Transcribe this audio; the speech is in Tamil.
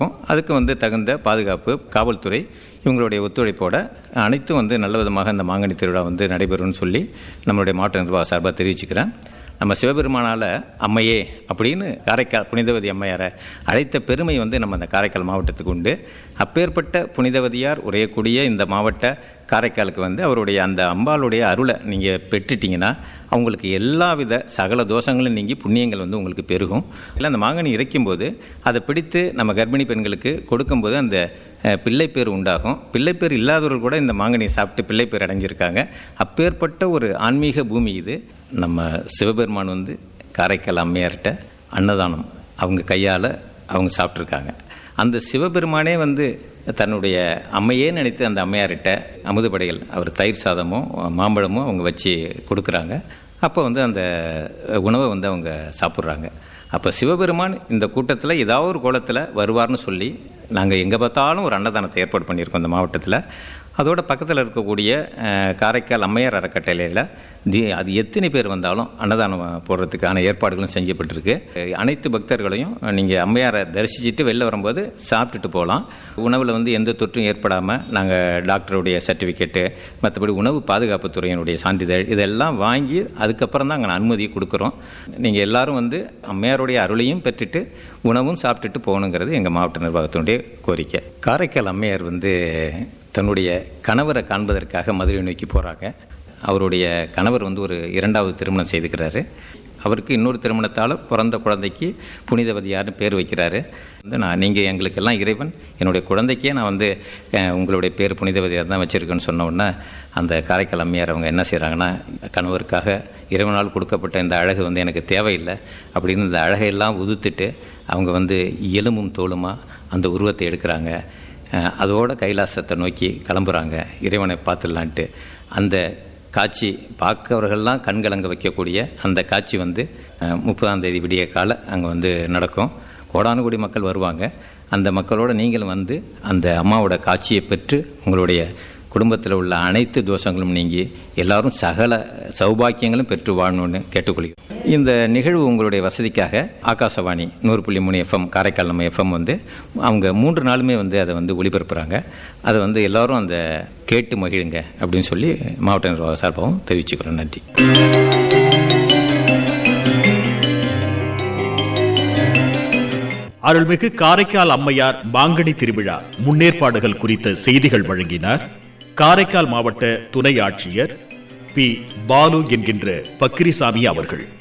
இருக்கும் அதுக்கு வந்து தகுந்த பாதுகாப்பு காவல்துறை இவங்களுடைய ஒத்துழைப்போட அனைத்தும் வந்து நல்ல விதமாக இந்த மாங்கனி திருவிழா வந்து நடைபெறும்னு சொல்லி நம்மளுடைய மாவட்ட நிர்வாக சார்பாக தெரிவிச்சுக்கிறேன் நம்ம சிவபெருமானால் அம்மையே அப்படின்னு காரைக்கால் புனிதவதி அம்மையாரை அழைத்த பெருமை வந்து நம்ம அந்த காரைக்கால் மாவட்டத்துக்கு உண்டு அப்பேற்பட்ட புனிதவதியார் உரையக்கூடிய இந்த மாவட்ட காரைக்காலுக்கு வந்து அவருடைய அந்த அம்பாளுடைய அருளை நீங்கள் பெற்றுட்டீங்கன்னா அவங்களுக்கு எல்லா வித சகல தோஷங்களும் நீங்கி புண்ணியங்கள் வந்து உங்களுக்கு பெருகும் இல்லை அந்த மாங்கனி இறைக்கும்போது அதை பிடித்து நம்ம கர்ப்பிணி பெண்களுக்கு கொடுக்கும்போது அந்த அஹ், பிள்ளைப்பேர் உண்டாகும் பிள்ளைப்பேர் இல்லாதவர்கள் கூட இந்த மாங்கனியை சாப்பிட்டு பிள்ளைப்பேர் அடைஞ்சிருக்காங்க அப்பேற்பட்ட ஒரு ஆன்மீக பூமி இது நம்ம சிவபெருமான் வந்து காரைக்கால் அம்மையார்கிட்ட அன்னதானம் அவங்க கையால் அவங்க சாப்பிட்ருக்காங்க அந்த சிவபெருமானே வந்து தன்னுடைய அம்மையே நினைத்து அந்த அம்மையார்கிட்ட அமுதுபடைகள் அவர் தயிர் சாதமும் மாம்பழமும் அவங்க வச்சு கொடுக்குறாங்க அப்போ வந்து அந்த உணவை வந்து அவங்க சாப்பிட்றாங்க அப்போ சிவபெருமான் இந்த கூட்டத்தில் ஏதாவது ஒரு கோலத்தில் வருவார்னு சொல்லி நாங்கள் எங்கே பார்த்தாலும் ஒரு அன்னதானத்தை ஏற்பாடு பண்ணியிருக்கோம் இந்த மாவட்டத்தில் அதோட பக்கத்தில் இருக்கக்கூடிய அஹ், காரைக்கால் அம்மையார் அறக்கட்டளையில் தி அது எத்தனை பேர் வந்தாலும் அன்னதானம் போடுறதுக்கான ஏற்பாடுகளும் செஞ்சப்பட்டிருக்கு அஹ், அனைத்து பக்தர்களையும் நீங்கள் அம்மையாரை தரிசிச்சுட்டு வெளில வரும்போது சாப்பிட்டுட்டு போகலாம் உணவில் வந்து எந்த தொற்றும் ஏற்படாமல் நாங்கள் டாக்டருடைய சர்டிஃபிகேட்டு மற்றபடி உணவு பாதுகாப்புத் துறையினுடைய சான்றிதழ் இதெல்லாம் வாங்கி அதுக்கப்புறம் தான் அங்கே அனுமதி கொடுக்குறோம் நீங்கள் எல்லாரும் வந்து அம்மையாருடைய அருளையும் பெற்றுட்டு உணவும் சாப்பிட்டுட்டு போகணுங்கிறது எங்கள் மாவட்ட நிர்வாகத்தினுடைய கோரிக்கை காரைக்கால் அம்மையார் வந்து தன்னுடைய கணவரை காண்பதற்காக மதுரை நோக்கி போகிறாங்க அவருடைய கணவர் வந்து ஒரு இரண்டாவது திருமணம் செய்துக்கிறாரு அவருக்கு இன்னொரு திருமணத்தால் பிறந்த குழந்தைக்கு புனிதவதியார்னு பேர் வைக்கிறாரு வந்து நான் நீங்கள் எங்களுக்கெல்லாம் இறைவன் என்னுடைய குழந்தைக்கே நான் வந்து அஹ், உங்களுடைய பேர் புனிதவதியார் தான் வச்சுருக்கேன்னு சொன்ன உடனே அந்த காரைக்கால் அம்மையார் அவங்க என்ன செய்கிறாங்கன்னா கணவருக்காக இறைவனால் கொடுக்கப்பட்ட இந்த அழகு வந்து எனக்கு தேவையில்லை அப்படின்னு இந்த அழகையெல்லாம் உதுத்துட்டு அவங்க வந்து எலும்பும் தோலுமா அந்த உருவத்தை எடுக்கிறாங்க அஹ் அதோட கைலாசத்தை நோக்கி கிளம்புறாங்க இறைவனை பார்த்துடலான்ட்டு அந்த காட்சி பார்க்கவர்கள்லாம் கண்கலங்க வைக்கக்கூடிய அந்த காட்சி வந்து அஹ், முப்பதாம் தேதி விடிய கால அங்கே வந்து நடக்கும் கோடானு கோடி மக்கள் வருவாங்க அந்த மக்களோட நீங்களும் வந்து அந்த அம்மாவோட காட்சியை பெற்று உங்களுடைய குடும்பத்தில் உள்ள அனைத்து தோஷங்களும் நீங்கி எல்லாரும் சகல சௌபாக்கியங்களும் பெற்று வாழணும்னு கேட்டுக்கொள்கிறேன் இந்த நிகழ்வு உங்களுடைய வசதிக்காக ஆகாசவாணி நூறு புள்ளி மூணு எஃப்எம் காரைக்கால் நம்ம எஃப்எம் வந்து அவங்க மூன்று நாளுமே வந்து அதை வந்து ஒளிபரப்புகிறாங்க அதை வந்து எல்லாரும் அந்த கேட்டு மகிழுங்க அப்படின்னு சொல்லி மாவட்ட நிர்வாக சார்பாகவும் தெரிவிச்சுக்கிறோம் நன்றி அருள்மிகு காரைக்கால் அம்மையார் மாங்கனி திருவிழா முன்னேற்பாடுகள் குறித்த செய்திகள் வழங்கினார் காரைக்கால் மாவட்ட துணை ஆட்சியர் பி பாலு என்கின்ற பக்கிரிசாமி அவர்கள்